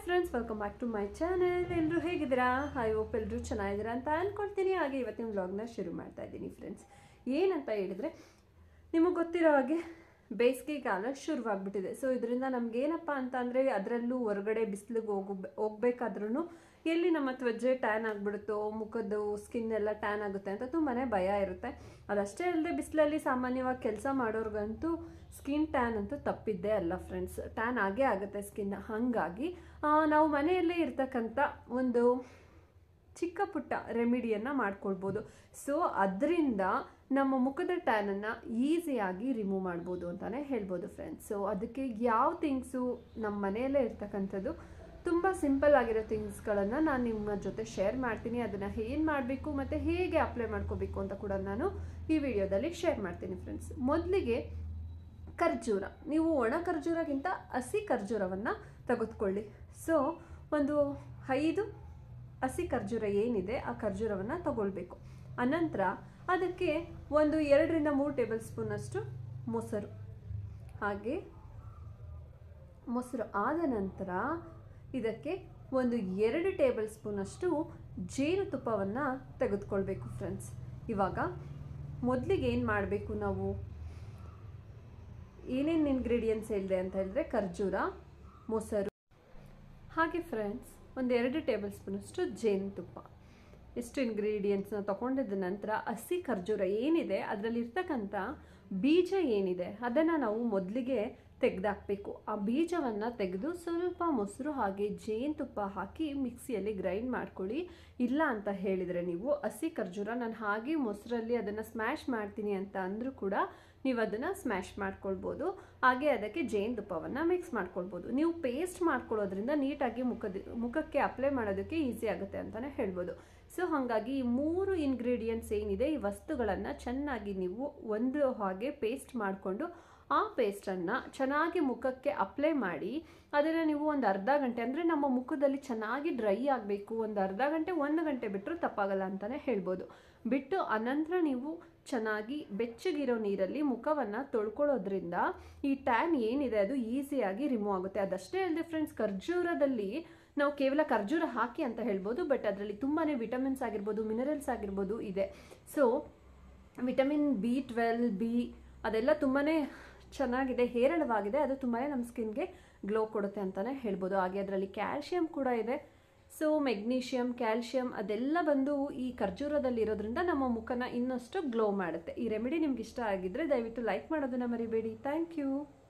friends welcome back to my channel ಎಲ್ಲರೂ ಹೇಗಿದ್ದೀರಾ I hope ಎಲ್ಲರೂ ಚೆನ್ನಾಗಿದ್ದೀರಾ ಅಂತ ಅಂದ್ಕೊಳ್ತೀನಿ ಹಾಗೆ ಇವತ್ತಿನ ವ್ಲಾಗ್ನ ಶುರು ಮಾಡ್ತಾ ಇದ್ದೀನಿ ಫ್ರೆಂಡ್ಸ್ ಏನಂತ ಹೇಳಿದರೆ ನಿಮಗೆ ಗೊತ್ತಿರೋ ಹಾಗೆ ಬೇಸಿಗೆ ಕಾಲ ಶುರುವಾಗ್ಬಿಟ್ಟಿದೆ ಸೊ ಇದರಿಂದ ನಮಗೇನಪ್ಪ ಅಂತ ಅಂದರೆ ಅದರಲ್ಲೂ ಹೊರಗಡೆ ಬಿಸಿಲಿಗೆ ಹೋಗು ಹೋಗ್ಬೇಕಾದ್ರೂ ಎಲ್ಲಿ ನಮ್ಮ ತ್ವಚೆ ಟ್ಯಾನ್ ಆಗಿಬಿಡುತ್ತೋ ಮುಖದ್ದು ಸ್ಕಿನ್ ಎಲ್ಲ ಟ್ಯಾನ್ ಆಗುತ್ತೆ ಅಂತ ತುಂಬಾ ಭಯ ಇರುತ್ತೆ ಅದಷ್ಟೇ ಅಲ್ಲದೆ ಬಿಸಿಲಲ್ಲಿ ಸಾಮಾನ್ಯವಾಗಿ ಕೆಲಸ ಮಾಡೋರ್ಗಂತೂ ಸ್ಕಿನ್ ಟ್ಯಾನ್ ಅಂತೂ ತಪ್ಪಿದ್ದೇ ಅಲ್ಲ ಫ್ರೆಂಡ್ಸ್ ಟ್ಯಾನ್ ಆಗೇ ಆಗುತ್ತೆ ಸ್ಕಿನ್ ಹಾಗಾಗಿ ಆ, ನಾವು ಮನೆಯಲ್ಲೇ ಇರ್ತಕ್ಕಂಥ ಒಂದು ಚಿಕ್ಕ ಪುಟ್ಟ ರೆಮಿಡಿಯನ್ನು ಮಾಡ್ಕೊಳ್ಬೋದು ಸೊ ಅದರಿಂದ ನಮ್ಮ ಮುಖದ ಟ್ಯಾನನ್ನು ಈಸಿಯಾಗಿ ರಿಮೂವ್ ಮಾಡ್ಬೋದು ಅಂತಲೇ ಹೇಳ್ಬೋದು ಫ್ರೆಂಡ್ಸ್ ಸೊ ಅದಕ್ಕೆ ಯಾವ ಥಿಂಗ್ಸು ನಮ್ಮ ಮನೆಯಲ್ಲೇ ಇರ್ತಕ್ಕಂಥದ್ದು ತುಂಬ ಸಿಂಪಲ್ ಆಗಿರೋ ಥಿಂಗ್ಸ್ಗಳನ್ನು ನಾನು ನಿಮ್ಮ ಜೊತೆ ಶೇರ್ ಮಾಡ್ತೀನಿ ಅದನ್ನು ಏನು ಮಾಡಬೇಕು ಮತ್ತು ಹೇಗೆ ಅಪ್ಲೈ ಮಾಡ್ಕೋಬೇಕು ಅಂತ ಕೂಡ ನಾನು ಈ ವಿಡಿಯೋದಲ್ಲಿ ಶೇರ್ ಮಾಡ್ತೀನಿ ಫ್ರೆಂಡ್ಸ್ ಮೊದಲಿಗೆ ಖರ್ಜೂರ ನೀವು ಒಣ ಖರ್ಜೂರಗಿಂತ ಹಸಿ ಖರ್ಜೂರವನ್ನು ತೆಗೆದುಕೊಳ್ಳಿ ಸೊ ಒಂದು ಐದು ಹಸಿ ಖರ್ಜೂರ ಏನಿದೆ ಆ ಖರ್ಜೂರವನ್ನು ತಗೊಳ್ಬೇಕು ಅನಂತರ ಅದಕ್ಕೆ ಒಂದು ಎರಡರಿಂದ ಮೂರು ಟೇಬಲ್ ಸ್ಪೂನಷ್ಟು ಮೊಸರು ಹಾಗೆ ಮೊಸರು ಆದ ನಂತರ ಇದಕ್ಕೆ ಒಂದು ಎರಡು ಟೇಬಲ್ ಸ್ಪೂನಷ್ಟು ಜೇನುತುಪ್ಪವನ್ನು ತೆಗೆದುಕೊಳ್ಬೇಕು ಫ್ರೆಂಡ್ಸ್ ಇವಾಗ ಮೊದಲಿಗೆ ಏನು ಮಾಡಬೇಕು ನಾವು ಏನೇನು ಇಂಗ್ರೀಡಿಯೆಂಟ್ಸ್ ಹೇಳಿದೆ ಅಂತ ಹೇಳಿದ್ರೆ ಖರ್ಜೂರ ಮೊಸರು ಹಾಗೆ ಫ್ರೆಂಡ್ಸ್ ಒಂದು ಎರಡು ಟೇಬಲ್ ಸ್ಪೂನಷ್ಟು ಜೇನುತುಪ್ಪ ಎಷ್ಟು ಇಂಗ್ರೀಡಿಯೆಂಟ್ಸ್ನ ತಗೊಂಡಿದ್ದ ನಂತರ ಹಸಿ ಖರ್ಜೂರ ಏನಿದೆ ಅದರಲ್ಲಿ ಇರ್ತಕ್ಕಂಥ ಬೀಜ ಏನಿದೆ ಅದನ್ನು ನಾವು ಮೊದಲಿಗೆ ತೆಗೆದಾಕಬೇಕು ಆ ಬೀಜವನ್ನು ತೆಗೆದು ಸ್ವಲ್ಪ ಮೊಸರು ಹಾಗೆ ಜೇನುತುಪ್ಪ ಹಾಕಿ ಮಿಕ್ಸಿಯಲ್ಲಿ ಗ್ರೈಂಡ್ ಮಾಡ್ಕೊಳ್ಳಿ ಇಲ್ಲ ಅಂತ ಹೇಳಿದರೆ ನೀವು ಹಸಿ ಖರ್ಜೂರ ನಾನು ಹಾಗೆ ಮೊಸರಲ್ಲಿ ಅದನ್ನು ಸ್ಮ್ಯಾಶ್ ಮಾಡ್ತೀನಿ ಅಂತ ಅಂದರೂ ಕೂಡ ನೀವು ಅದನ್ನು ಸ್ಮ್ಯಾಶ್ ಮಾಡ್ಕೊಳ್ಬೋದು ಹಾಗೆ ಅದಕ್ಕೆ ಜೇನುತುಪ್ಪವನ್ನು ಮಿಕ್ಸ್ ಮಾಡ್ಕೊಳ್ಬೋದು ನೀವು ಪೇಸ್ಟ್ ಮಾಡ್ಕೊಳ್ಳೋದ್ರಿಂದ ನೀಟಾಗಿ ಮುಖದ ಮುಖಕ್ಕೆ ಅಪ್ಲೈ ಮಾಡೋದಕ್ಕೆ ಈಸಿ ಆಗುತ್ತೆ ಅಂತಲೇ ಹೇಳ್ಬೋದು ಸೊ ಹಾಗಾಗಿ ಈ ಮೂರು ಇಂಗ್ರೀಡಿಯೆಂಟ್ಸ್ ಏನಿದೆ ಈ ವಸ್ತುಗಳನ್ನು ಚೆನ್ನಾಗಿ ನೀವು ಒಂದು ಹಾಗೆ ಪೇಸ್ಟ್ ಮಾಡಿಕೊಂಡು ಆ ಪೇಸ್ಟನ್ನು ಚೆನ್ನಾಗಿ ಮುಖಕ್ಕೆ ಅಪ್ಲೈ ಮಾಡಿ ಅದನ್ನು ನೀವು ಒಂದು ಅರ್ಧ ಗಂಟೆ ಅಂದರೆ ನಮ್ಮ ಮುಖದಲ್ಲಿ ಚೆನ್ನಾಗಿ ಡ್ರೈ ಆಗಬೇಕು ಒಂದು ಅರ್ಧ ಗಂಟೆ ಒಂದು ಗಂಟೆ ಬಿಟ್ಟರು ತಪ್ಪಾಗಲ್ಲ ಅಂತಲೇ ಹೇಳ್ಬೋದು ಬಿಟ್ಟು ಅನಂತರ ನೀವು ಚೆನ್ನಾಗಿ ಬೆಚ್ಚಗಿರೋ ನೀರಲ್ಲಿ ಮುಖವನ್ನು ತೊಳ್ಕೊಳ್ಳೋದ್ರಿಂದ ಈ ಟ್ಯಾನ್ ಏನಿದೆ ಅದು ಈಸಿಯಾಗಿ ರಿಮೂವ್ ಆಗುತ್ತೆ ಅದಷ್ಟೇ ಅಲ್ಲದೆ ಫ್ರೆಂಡ್ಸ್ ಖರ್ಜೂರದಲ್ಲಿ ನಾವು ಕೇವಲ ಖರ್ಜೂರ ಹಾಕಿ ಅಂತ ಹೇಳ್ಬೋದು ಬಟ್ ಅದರಲ್ಲಿ ತುಂಬಾ ವಿಟಮಿನ್ಸ್ ಆಗಿರ್ಬೋದು ಮಿನರಲ್ಸ್ ಆಗಿರ್ಬೋದು ಇದೆ so vitamin B twelve B ಅದೆಲ್ಲ ತುಂಬಾ ಚೆನ್ನಾಗಿದೆ ಹೇರಳವಾಗಿದೆ ಅದು ತುಂಬಾ ನಮ್ಮ ಸ್ಕಿನ್ಗೆ ಗ್ಲೋ ಕೊಡುತ್ತೆ ಅಂತಲೇ ಹೇಳ್ಬೋದು ಹಾಗೆ ಅದರಲ್ಲಿ ಕ್ಯಾಲ್ಶಿಯಂ ಕೂಡ ಇದೆ ಸೊ ಮೆಗ್ನೀಷಿಯಮ್ ಕ್ಯಾಲ್ಶಿಯಂ ಅದೆಲ್ಲ ಬಂದು ಈ ಖರ್ಜೂರದಲ್ಲಿ ಇರೋದ್ರಿಂದ ನಮ್ಮ ಮುಖನ ಇನ್ನಷ್ಟು ಗ್ಲೋ ಮಾಡುತ್ತೆ ಈ ರೆಮಿಡಿ ನಿಮ್ಗೆ ಇಷ್ಟ ಆಗಿದ್ರೆ ದಯವಿಟ್ಟು ಲೈಕ್ ಮಾಡೋದನ್ನ ಮರಿಬೇಡಿ ಥ್ಯಾಂಕ್ ಯು